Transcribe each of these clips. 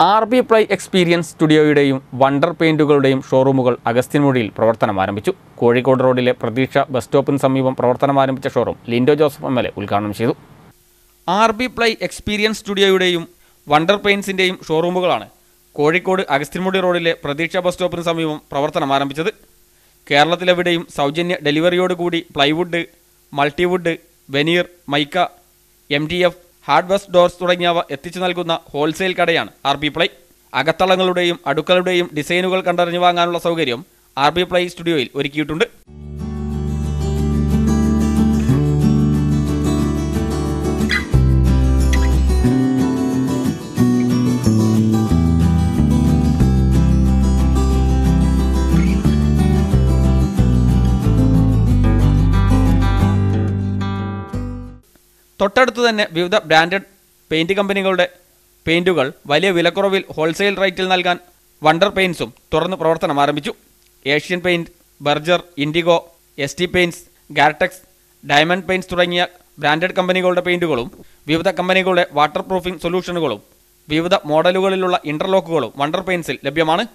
R B ply experience സ്റ്റുഡിയോയുടെയും wonder പെയിൻറ്റുകളുടെയും ഷോറൂമുകൾ അഗസ്ത്യൻമുടിയിൽ പ്രവർത്തനം ആരംഭിച്ചു കോഴിക്കോട് റോഡിലെ പ്രതീക്ഷ ബസ് സ്റ്റോപ്പിന് സമീപം പ്രവർത്തനം ആരംഭിച്ച showroom Lindo Joseph M L A ഉദ്ഘാടനം ചെയ്തു ആർ ബി പ്ലൈ എക്സ്പീരിയൻസ് സ്റ്റുഡിയോയുടെയും വണ്ടർ പെയിൻസിൻ്റെയും ഷോറൂമുകളാണ് കോഴിക്കോട് അഗസ്ത്യൻമുടി റോഡിലെ പ്രതീക്ഷ ബസ് സ്റ്റോപ്പിന് സമീപം പ്രവർത്തനം ആരംഭിച്ചത് കേരളത്തിലെവിടെയും സൗജന്യ ഡെലിവറിയോടുകൂടി plywood multiwood veneer mica M D F hardware doors തുടങ്ങിയവ എത്തിച്ചു നൽകുന്ന ഹോൾസെയിൽ കടയാണ് ആർ ബി പ്ലൈ അകത്തളങ്ങളുടെയും അടുക്കളുടെയും ഡിസൈനുകൾ കണ്ടറിഞ്ഞു വാങ്ങാനുള്ള സൗകര്യം ആർ ബി പ്ലൈ സ്റ്റുഡിയോയിൽ ഒരുക്കിയിട്ടുണ്ട് തൊട്ടടുത്ത് തന്നെ വിവിധ ബ്രാൻഡഡ് പെയിന്റ് കമ്പനികളുടെ പെയിന്റുകൾ വലിയ വിലക്കുറവിൽ ഹോൾസെയിൽ റേറ്റിൽ നൽകാൻ വണ്ടർ പെയിൻസും തുറന്ന് പ്രവർത്തനം ആരംഭിച്ചു Asian paint Berger Indigo S T paints Gartex Diamond paints തുടങ്ങിയ ബ്രാൻഡഡ് കമ്പനികളുടെ പെയിന്റുകളും വിവിധ കമ്പനികളുടെ വാട്ടർ പ്രൂഫിംഗ് സൊല്യൂഷനുകളും വിവിധ മോഡലുകളിലുള്ള ഇന്റർലോക്കുകളും വണ്ടർ പെയിൻസിൽ ലഭ്യമാണ്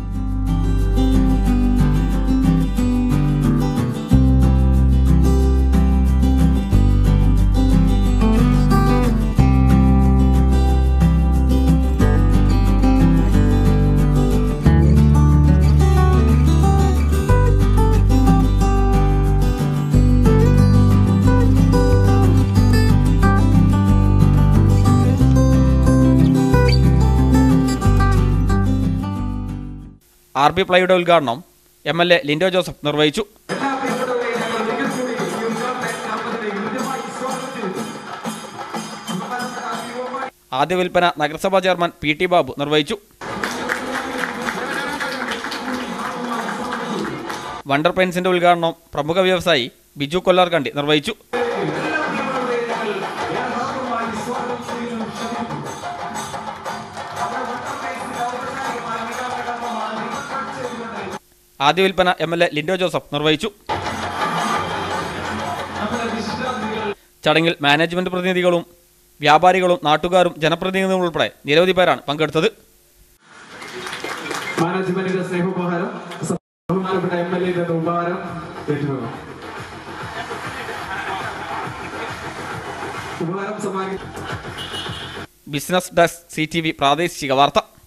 ആർ ബി പ്ലൈയുടെ ഉദ്ഘാടനം M L A Lindo Joseph നിർവഹിച്ചു ആദ്യ വിൽപ്പന നഗരസഭാ ചെയർമാൻ പി ടി ബാബു നിർവഹിച്ചു വണ്ടർ പെയിൻസിന്റെ ഉദ്ഘാടനം പ്രമുഖ വ്യവസായി ബിജു കൊല്ലാർകണ്ടി നിർവഹിച്ചു ആദ്യ വിൽപ്പന M L A Lindo Joseph നിർവഹിച്ചു ചടങ്ങിൽ മാനേജ്മെന്റ് പ്രതിനിധികളും വ്യാപാരികളും നാട്ടുകാരും ജനപ്രതിനിധികളും ഉൾപ്പെടെ നിരവധി പേരാണ് പങ്കെടുത്തത് മാനേജ്മെന്റിന്റെ സ്നേഹോപഹാരം ബഹുമാനപ്പെട്ട എം എൽ എ ഉപഹാരം ഏറ്റുവാങ്ങാം ഉപഹാരം സമ്മാനിക്കും business desk C T V പ്രാദേശിക വാർത്ത